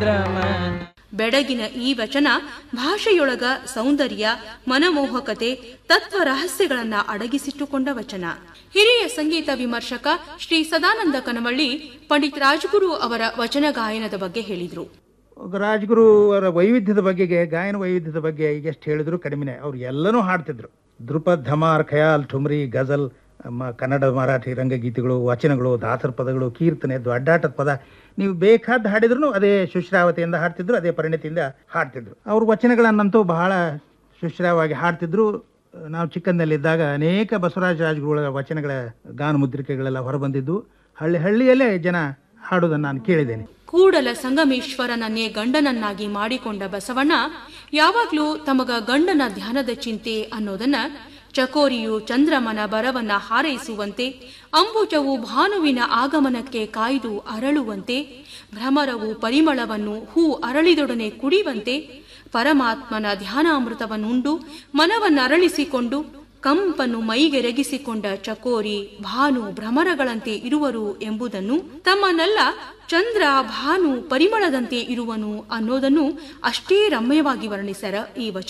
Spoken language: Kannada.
ಬೆಡಗಿನ ಈ ವಚನ ಭಾಷೆಯೊಳಗ ಸೌಂದರ್ಯ ಮನಮೋಹಕತೆ ತತ್ವ ರಹಸ್ಯಗಳನ್ನ ಅಡಗಿಸಿಟ್ಟುಕೊಂಡ ವಚನ ಹಿರಿಯ ಸಂಗೀತ ವಿಮರ್ಶಕ ಶ್ರೀ ಸದಾನಂದ ಕನವಳ್ಳಿ ಪಂಡಿತ್ ರಾಜಗುರು ಅವರ ವಚನ ಗಾಯನದ ಬಗ್ಗೆ ಹೇಳಿದ್ರು ರಾಜ್ಗುರು ಅವರ ವೈವಿಧ್ಯದ ಬಗೆಗೆ ಗಾಯನ ವೈವಿಧ್ಯದ ಬಗ್ಗೆ ಈಗ ಎಷ್ಟು ಹೇಳಿದ್ರು ಕಡಿಮೆನೆ ಅವ್ರು ಎಲ್ಲನೂ ಹಾಡ್ತಿದ್ರು ಧ್ರುಪದ್ ಧಮಾರ್ ಖಯಾಲ್ ಠುಮ್ರಿ ಗಜಲ್ ಮ- ಕನ್ನಡ ಮರಾಠಿ ರಂಗಗೀತೆಗಳು ವಚನಗಳು ದಾಸರ ಪದಗಳು ಕೀರ್ತನೆ ದೊಡ್ಡಾಟದ ಪದ ನೀವು ಬೇಕಾದ ಹಾಡಿದ್ರು ಅದೇ ಶುಶ್ರಾವತೆಯಿಂದ ಹಾಡ್ತಿದ್ರು ಅದೇ ಪರಿಣತಿಯಿಂದ ಹಾಡ್ತಿದ್ರು ಅವ್ರ ವಚನಗಳನ್ನಂತೂ ಬಹಳ ಶುಶ್ರಾವಾಗಿ ಹಾಡ್ತಿದ್ರು ನಾವು ಚಿಕ್ಕಂದಲ್ಲಿದ್ದಾಗ ಅನೇಕ ಬಸವರಾಜ ರಾಜಗುರುಗಳ ವಚನಗಳ ಗಾನ ಮುದ್ರಿಕೆಗಳೆಲ್ಲ ಹೊರಬಂದಿದ್ದು ಹಳ್ಳಿ ಹಳ್ಳಿಯಲ್ಲೇ ಜನ ಹಾಡೋದನ್ನು ನಾನು ಕೇಳಿದ್ದೇನೆ ಕೂಡಲ ಸಂಗಮೇಶ್ವರನನ್ನೇ ಗಂಡನನ್ನಾಗಿ ಮಾಡಿಕೊಂಡ ಬಸವಣ್ಣ ಯಾವಾಗ್ಲೂ ತಮಗ ಗಂಡನ ಧ್ಯಾನದ ಚಿಂತೆ ಅನ್ನೋದನ್ನ ಚಕೋರಿಯು ಚಂದ್ರಮನ ಬರವನ್ನ ಹಾರೈಸುವಂತೆ ಅಂಬುಜವು ಭಾನುವಿನ ಆಗಮನಕ್ಕೆ ಕಾಯ್ದು ಅರಳುವಂತೆ ಭ್ರಮರವು ಪರಿಮಳವನ್ನು ಹೂ ಅರಳಿದೊಡನೆ ಕುಡಿಯುವಂತೆ ಪರಮಾತ್ಮನ ಧ್ಯಾನಾಮೃತವನ್ನುಂಡು ಮನವನ್ನರಳಿಸಿಕೊಂಡು ಕಂಪನ್ನು ಮೈಗೆರಗಿಸಿಕೊಂಡ ಚಕೋರಿ ಭಾನು ಭ್ರಮರಗಳಂತೆ ಇರುವರು ಎಂಬುದನ್ನು ತಮ್ಮನ್ನೆಲ್ಲ ಚಂದ್ರ ಭಾನು ಪರಿಮಳದಂತೆ ಇರುವನು ಅನ್ನೋದನ್ನು ಅಷ್ಟೇ ರಮ್ಯವಾಗಿ ವರ್ಣಿಸರ ಈ ವಚನ